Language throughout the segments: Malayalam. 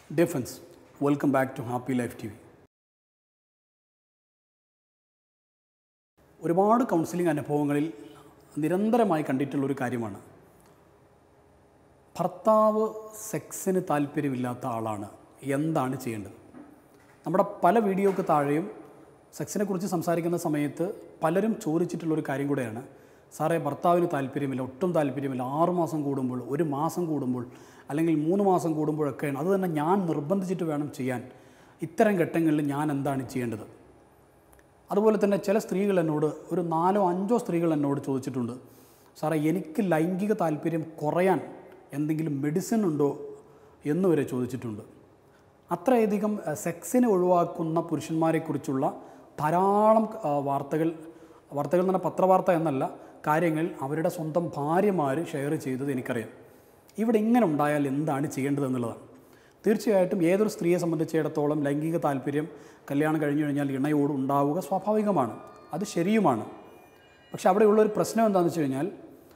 Dear friends, welcome back to Happy Life TV. ഒരുപാട് കൗൺസിലിംഗ് അനുഭവങ്ങളിൽ നിരന്തരമായി കണ്ടിട്ടുള്ള ഒരു കാര്യമാണ് ഭർത്താവ് സെക്സിന് താല്പര്യമില്ലാത്ത ആളാണ് എന്താണ് ചെയ്യേണ്ടത് നമ്മുടെ പല വീഡിയോക്ക് താഴെയും സെക്സിനെ കുറിച്ച് സംസാരിക്കുന്ന സമയത്ത് പലരും ചോദിച്ചിട്ടുള്ളൊരു കാര്യം കൂടെയാണ് സാറേ ഭർത്താവിന് താല്പര്യമില്ല ഒട്ടും താല്പര്യമില്ല ആറ് മാസം കൂടുമ്പോൾ ഒരു മാസം കൂടുമ്പോൾ അല്ലെങ്കിൽ മൂന്ന് മാസം കൂടുമ്പോഴൊക്കെയാണ് അത് തന്നെ ഞാൻ നിർബന്ധിച്ചിട്ട് വേണം ചെയ്യാൻ ഇത്തരം ഘട്ടങ്ങളിൽ ഞാൻ എന്താണ് ചെയ്യേണ്ടത് അതുപോലെ തന്നെ ചില സ്ത്രീകൾ എന്നോട് ഒരു നാലോ അഞ്ചോ സ്ത്രീകൾ എന്നോട് ചോദിച്ചിട്ടുണ്ട് സാറേ എനിക്ക് ലൈംഗിക താല്പര്യം കുറയാൻ എന്തെങ്കിലും മെഡിസിൻ ഉണ്ടോ എന്ന് വരെ ചോദിച്ചിട്ടുണ്ട് അത്രയധികം അഹ്, സെക്സിനെ ഒഴിവാക്കുന്ന പുരുഷന്മാരെക്കുറിച്ചുള്ള ധാരാളം ആ, വാർത്തകൾ വാർത്തകൾ എന്ന് പറഞ്ഞാൽ പത്രവാർത്ത എന്നല്ല കാര്യങ്ങൾ അവരുടെ സ്വന്തം ഭാര്യമാർ ഷെയർ ചെയ്തത് എനിക്കറിയാം ഇവിടെ ഇങ്ങനെ ഉണ്ടായാൽ എന്താണ് ചെയ്യേണ്ടത് എന്നുള്ളതാണ് തീർച്ചയായിട്ടും ഏതൊരു സ്ത്രീയെ സംബന്ധിച്ചിടത്തോളം ലൈംഗിക താല്പര്യം കല്യാണം കഴിഞ്ഞു കഴിഞ്ഞാൽ ഇണയോട് ഉണ്ടാവുക സ്വാഭാവികമാണ് അത് ശരിയുമാണ് പക്ഷെ അവിടെയുള്ള ഒരു പ്രശ്നം എന്താണെന്ന് വെച്ച് കഴിഞ്ഞാൽ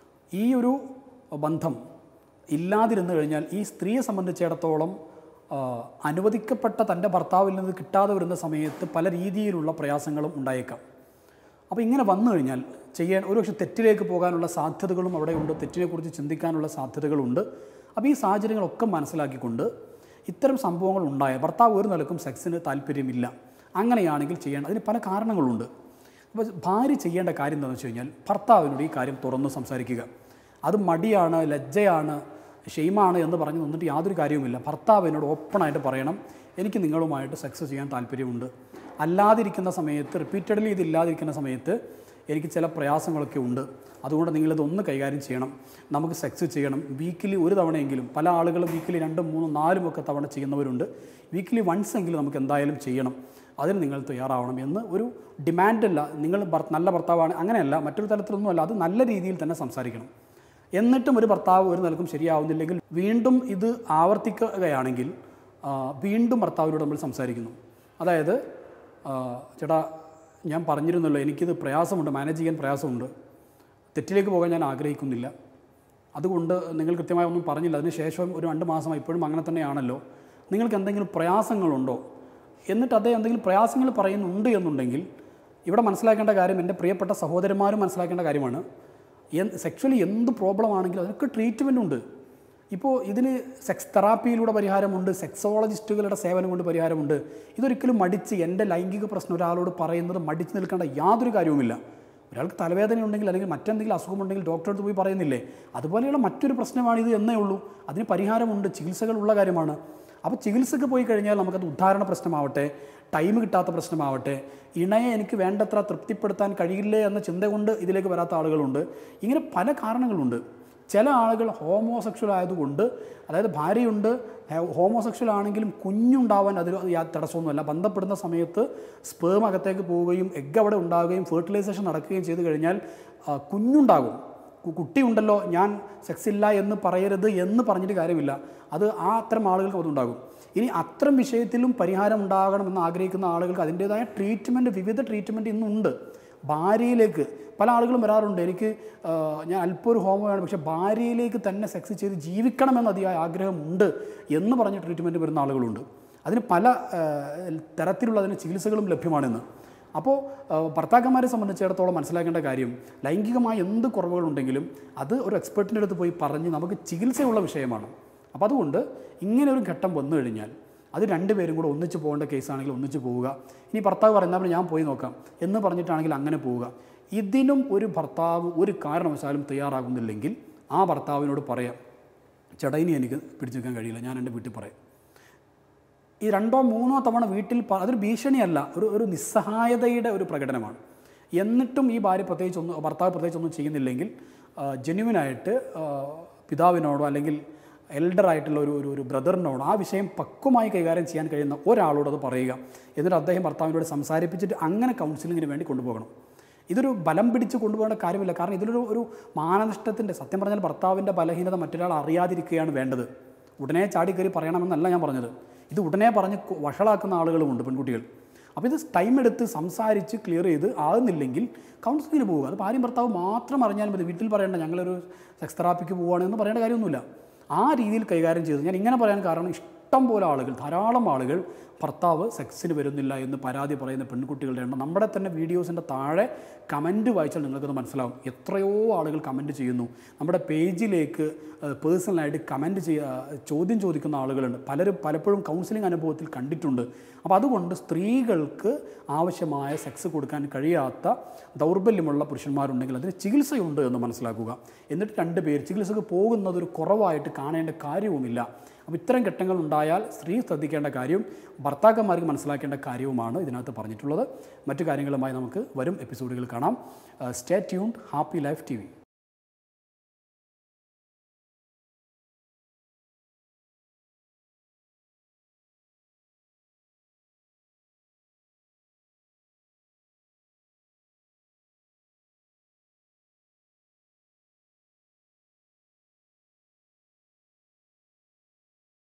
ഈ ഒരു ബന്ധം ഇല്ലാതിരുന്നു കഴിഞ്ഞാൽ ഈ സ്ത്രീയെ സംബന്ധിച്ചിടത്തോളം ആ, അനുവദിക്കപ്പെട്ട തൻ്റെ ഭർത്താവിൽ നിന്ന് കിട്ടാതെ വരുന്ന സമയത്ത് പല രീതിയിലുള്ള പ്രയാസങ്ങളും ഉണ്ടായേക്കാം അപ്പോൾ ഇങ്ങനെ വന്നു കഴിഞ്ഞാൽ ചെയ്യാൻ ഒരുപക്ഷെ തെറ്റിലേക്ക് പോകാനുള്ള സാധ്യതകളും അവിടെയുണ്ട് തെറ്റിനെക്കുറിച്ച് ചിന്തിക്കാനുള്ള സാധ്യതകളുണ്ട് അപ്പോൾ ഈ സാഹചര്യങ്ങളൊക്കെ മനസ്സിലാക്കിക്കൊണ്ട് ഇത്തരം സംഭവങ്ങൾ ഉണ്ടായ ഭർത്താവ് ഒരു നിലക്കും സെക്സിന് താല്പര്യമില്ല അങ്ങനെയാണെങ്കിൽ ചെയ്യേണ്ട അതിന് പല കാരണങ്ങളുണ്ട് അപ്പോൾ ഭാര്യ ചെയ്യേണ്ട കാര്യം എന്താണെന്ന് വെച്ച് കഴിഞ്ഞാൽ ഭർത്താവിനോട് ഈ കാര്യം തുറന്ന് സംസാരിക്കുക അത് മടിയാണ് ലജ്ജയാണ് ഷെയ്മാണ് എന്ന് പറഞ്ഞ് നിന്നിട്ട് യാതൊരു കാര്യവുമില്ല ഭർത്താവിനോട് ഓപ്പണായിട്ട് പറയണം എനിക്ക് നിങ്ങളുമായിട്ട് സെക്സ് ചെയ്യാൻ താല്പര്യമുണ്ട് അല്ലാതിരിക്കുന്ന സമയത്ത് റിപ്പീറ്റഡ്ലി ഇതില്ലാതിരിക്കുന്ന സമയത്ത് എനിക്ക് ചില പ്രയാസങ്ങളൊക്കെ ഉണ്ട് അതുകൊണ്ട് നിങ്ങളിത് ഒന്ന് കൈകാര്യം ചെയ്യണം നമുക്ക് സെക്സ് ചെയ്യണം വീക്കിലി ഒരു തവണയെങ്കിലും പല ആളുകളും വീക്കിലി രണ്ടും മൂന്നും നാലും ഒക്കെ തവണ ചെയ്യുന്നവരുണ്ട് വീക്കിലി വൺസ് എങ്കിലും നമുക്ക് എന്തായാലും ചെയ്യണം അതിന് നിങ്ങൾ തയ്യാറാവണം എന്ന് ഒരു ഡിമാൻഡല്ല നിങ്ങൾ ഭർ- നല്ല ഭർത്താവാണ് അങ്ങനെയല്ല മറ്റൊരു തരത്തിലൊന്നുമല്ല അത് നല്ല രീതിയിൽ തന്നെ സംസാരിക്കണം എന്നിട്ടും ഒരു ഭർത്താവ് ഒരു നിലക്കും ശരിയാവുന്നില്ലെങ്കിൽ വീണ്ടും ഇത് ആവർത്തിക്കുകയാണെങ്കിൽ ആ, വീണ്ടും ഭർത്താവിനോട് നമ്മൾ സംസാരിക്കുന്നു അതായത് ആ, ചേട്ടാ ഞാൻ പറഞ്ഞിരുന്നല്ലോ എനിക്കിത് പ്രയാസമുണ്ട് മാനേജ് ചെയ്യാൻ പ്രയാസമുണ്ട് തെറ്റിലേക്ക് പോകാൻ ഞാൻ ആഗ്രഹിക്കുന്നില്ല അതുകൊണ്ട് നിങ്ങൾ കൃത്യമായി ഒന്നും പറഞ്ഞില്ല അതിന് ശേഷം ഒരു രണ്ട് മാസമായി ഇപ്പോഴും അങ്ങനെ തന്നെയാണല്ലോ നിങ്ങൾക്ക് എന്തെങ്കിലും പ്രയാസങ്ങളുണ്ടോ എന്നിട്ട് അദ്ദേഹം എന്തെങ്കിലും പ്രയാസങ്ങൾ പറയുന്നുണ്ട് എന്നുണ്ടെങ്കിൽ ഇവിടെ മനസ്സിലാക്കേണ്ട കാര്യം എൻ്റെ പ്രിയപ്പെട്ട സഹോദരന്മാരും മനസ്സിലാക്കേണ്ട കാര്യമാണ് സെക്ഷലി എന്ത് പ്രോബ്ലം ആണെങ്കിലും അതിനൊക്കെ ട്രീറ്റ്മെൻ്റ് ഉണ്ട് ഇപ്പോൾ ഇതിന് സെക്സ് തെറാപ്പിയിലൂടെ പരിഹാരമുണ്ട് സെക്സോളജിസ്റ്റുകളുടെ സേവനം കൊണ്ട് പരിഹാരമുണ്ട് ഇതൊരിക്കലും മടിച്ച് എൻ്റെ ലൈംഗിക പ്രശ്നം ഒരാളോട് പറയുന്നത് മടിച്ച് നിൽക്കേണ്ട യാതൊരു കാര്യവുമില്ല ഒരാൾക്ക് തലവേദന ഉണ്ടെങ്കിൽ അല്ലെങ്കിൽ മറ്റെന്തെങ്കിലും അസുഖമുണ്ടെങ്കിൽ ഡോക്ടറെ അടുത്ത് പോയി പറയുന്നില്ലേ അതുപോലെയുള്ള മറ്റൊരു പ്രശ്നമാണിത് എന്നേ ഉള്ളൂ അതിന് പരിഹാരമുണ്ട് ചികിത്സകളുള്ള കാര്യമാണ് അപ്പോൾ ചികിത്സക്ക് പോയി കഴിഞ്ഞാൽ നമുക്കത് ഉദ്ധാരണ പ്രശ്നമാവട്ടെ ടൈം കിട്ടാത്ത പ്രശ്നമാവട്ടെ ഇണയെ എനിക്ക് വേണ്ടത്ര തൃപ്തിപ്പെടുത്താൻ കഴിയില്ലേ എന്ന ചിന്ത കൊണ്ട് ഇതിലേക്ക് വരാത്ത ആളുകളുണ്ട് ഇങ്ങനെ പല കാരണങ്ങളുണ്ട് ചില ആളുകൾ ഹോമോസെക്ഷൽ ആയതുകൊണ്ട് അതായത് ഭാര്യയുണ്ട് ഹോമോസെക്ഷൽ ആണെങ്കിലും കുഞ്ഞുണ്ടാവാൻ അതിൽ യാ- തടസ്സമൊന്നുമല്ല ബന്ധപ്പെടുന്ന സമയത്ത് സ്പേം അകത്തേക്ക് പോവുകയും എഗ് അവിടെ ഉണ്ടാവുകയും ഫെർട്ടിലൈസേഷൻ നടക്കുകയും ചെയ്തു കഴിഞ്ഞാൽ ആ, കുഞ്ഞുണ്ടാകും കു- കുട്ടിയുണ്ടല്ലോ ഞാൻ സെക്സ് ഇല്ല എന്ന് പറയരുത് എന്ന് പറഞ്ഞിട്ട് കാര്യമില്ല അത് ആ അത്തരം ആളുകൾക്ക് അതുണ്ടാകും ഇനി അത്തരം വിഷയത്തിലും പരിഹാരം ഉണ്ടാകണമെന്ന് ആഗ്രഹിക്കുന്ന ആളുകൾക്ക് അതിൻ്റേതായ ട്രീറ്റ്മെൻറ്റ് വിവിധ ട്രീറ്റ്മെൻറ്റ് ഇന്നുണ്ട് ഭാര്യയിലേക്ക് പല ആളുകളും വരാറുണ്ട് എനിക്ക് ആ, ഞാൻ അല്പം ഒരു ഹോമോയാണ് പക്ഷേ ഭാര്യയിലേക്ക് തന്നെ സെക്സ് ചെയ്ത് ജീവിക്കണമെന്ന് അതിയായ ആഗ്രഹമുണ്ട് എന്ന് പറഞ്ഞ് ട്രീറ്റ്മെൻറ്റ് വരുന്ന ആളുകളുണ്ട് അതിന് പല ആ, തരത്തിലുള്ള അതിന് ചികിത്സകളും ലഭ്യമാണെന്ന് അപ്പോൾ ആ, ഭർത്താക്കന്മാരെ സംബന്ധിച്ചിടത്തോളം മനസ്സിലാക്കേണ്ട കാര്യം ലൈംഗികമായ എന്ത് കുറവുകളുണ്ടെങ്കിലും അത് ഒരു എക്സ്പെർട്ടിൻ്റെ അടുത്ത് പോയി പറഞ്ഞ് നമുക്ക് ചികിത്സയുള്ള വിഷയമാണ് അപ്പോൾ അതുകൊണ്ട് ഇങ്ങനെ ഒരു ഘട്ടം വന്നു കഴിഞ്ഞാൽ അത് രണ്ടുപേരും കൂടെ ഒന്നിച്ച് പോകേണ്ട കേസാണെങ്കിൽ ഒന്നിച്ച് പോവുക ഇനി ഭർത്താവ് പറയുന്നപ്പോൾ ഞാൻ പോയി നോക്കാം എന്ന് പറഞ്ഞിട്ടാണെങ്കിൽ അങ്ങനെ പോവുക ഇതിനും ഒരു ഭർത്താവ് ഒരു കാരണവശാലും തയ്യാറാകുന്നില്ലെങ്കിൽ ആ ഭർത്താവിനോട് പറയാം ചേട്ടാ ഇനി എനിക്ക് പിടിച്ചു നിൽക്കാൻ കഴിയില്ല ഞാൻ എൻ്റെ വീട്ടിൽ പറയാം ഈ രണ്ടോ മൂന്നോ തവണ വീട്ടിൽ പ- അതൊരു ഭീഷണിയല്ല ഒരു ഒരു നിസ്സഹായതയുടെ ഒരു പ്രകടനമാണ് എന്നിട്ടും ഈ ഭാര്യ പ്രത്യേകിച്ച് ഒന്നും ഭർത്താവ് പ്രത്യേകിച്ച് ഒന്നും ചെയ്യുന്നില്ലെങ്കിൽ ജെന്യുവിനായിട്ട് പിതാവിനോടോ അല്ലെങ്കിൽ എൽഡർ ആയിട്ടുള്ള ഒരു ഒരു ഒരു ബ്രദറിനോടോ ആ വിഷയം പക്വമായി കൈകാര്യം ചെയ്യാൻ കഴിയുന്ന ഒരാളോട് അത് പറയുക എന്നിട്ട് അദ്ദേഹം ഭർത്താവിനോട് സംസാരിപ്പിച്ചിട്ട് അങ്ങനെ കൗൺസിലിങ്ങിന് വേണ്ടി കൊണ്ടുപോകണം ഇതൊരു ബലം പിടിച്ച് കൊണ്ടുപോകേണ്ട കാര്യമില്ല കാരണം ഇതിലൊരു ഒരു മാനനഷ്ടത്തിൻ്റെ സത്യം പറഞ്ഞാൽ ഭർത്താവിൻ്റെ ബലഹീനത മറ്റൊരാൾ അറിയാതിരിക്കുകയാണ് വേണ്ടത് ഉടനെ ചാടിക്കയറി പറയണമെന്നല്ല ഞാൻ പറഞ്ഞത് ഇത് ഉടനെ പറഞ്ഞ് കൊ- വഷളാക്കുന്ന ആളുകളുമുണ്ട് പെൺകുട്ടികൾ അപ്പോൾ ഇത് ടൈം എടുത്ത് സംസാരിച്ച് ക്ലിയർ ചെയ്ത് ആകുന്നില്ലെങ്കിൽ കൗൺസിലിങ്ങിന് പോവുക അത് ഭാര്യയും ഭർത്താവ് മാത്രം അറിഞ്ഞാൽ മതി വീട്ടിൽ പറയേണ്ട ഞങ്ങളൊരു സെക്സ് തെറാപ്പിക്ക് പോവുകയാണ് എന്ന് പറയേണ്ട കാര്യമൊന്നുമില്ല ആ രീതിയിൽ കൈകാര്യം ചെയ്ത് ഞാൻ ഇങ്ങനെ പറയാൻ കാരണം ഇഷ്ടം ഇഷ്ടം പോലെ ആളുകൾ ധാരാളം ആളുകൾ ഭർത്താവ് സെക്സിന് വരുന്നില്ല എന്ന് പരാതി പറയുന്ന പെൺകുട്ടികളുടെ എണ്ണം നമ്മുടെ തന്നെ വീഡിയോസിൻ്റെ താഴെ കമൻറ്റ് വായിച്ചാൽ നിങ്ങൾക്കത് മനസ്സിലാവും എത്രയോ ആളുകൾ കമൻറ്റ് ചെയ്യുന്നു നമ്മുടെ പേജിലേക്ക് പേഴ്സണലായിട്ട് കമൻറ്റ് ചെയ്യുക ചോദ്യം ചോദിക്കുന്ന ആളുകളുണ്ട് പലരും പലപ്പോഴും കൗൺസിലിംഗ് അനുഭവത്തിൽ കണ്ടിട്ടുണ്ട് അപ്പോൾ അതുകൊണ്ട് സ്ത്രീകൾക്ക് ആവശ്യമായ സെക്സ് കൊടുക്കാൻ കഴിയാത്ത ദൗർബല്യമുള്ള പുരുഷന്മാരുണ്ടെങ്കിൽ അതിന് ചികിത്സയുണ്ട് എന്ന് മനസ്സിലാക്കുക എന്നിട്ട് രണ്ട് പേര് ചികിത്സക്ക് പോകുന്നത് ഒരു കുറവായിട്ട് കാണേണ്ട കാര്യവുമില്ല അപ്പോൾ ഇത്തരം ഘട്ടങ്ങൾ ഉണ്ടായാൽ സ്ത്രീ ശ്രദ്ധിക്കേണ്ട കാര്യം ഭർത്താക്കന്മാർക്ക് മനസ്സിലാക്കേണ്ട കാര്യവുമാണ് ഇതിനകത്ത് പറഞ്ഞിട്ടുള്ളത് മറ്റു കാര്യങ്ങളുമായി നമുക്ക് വരും എപ്പിസോഡുകൾ കാണാം stay tuned happy life T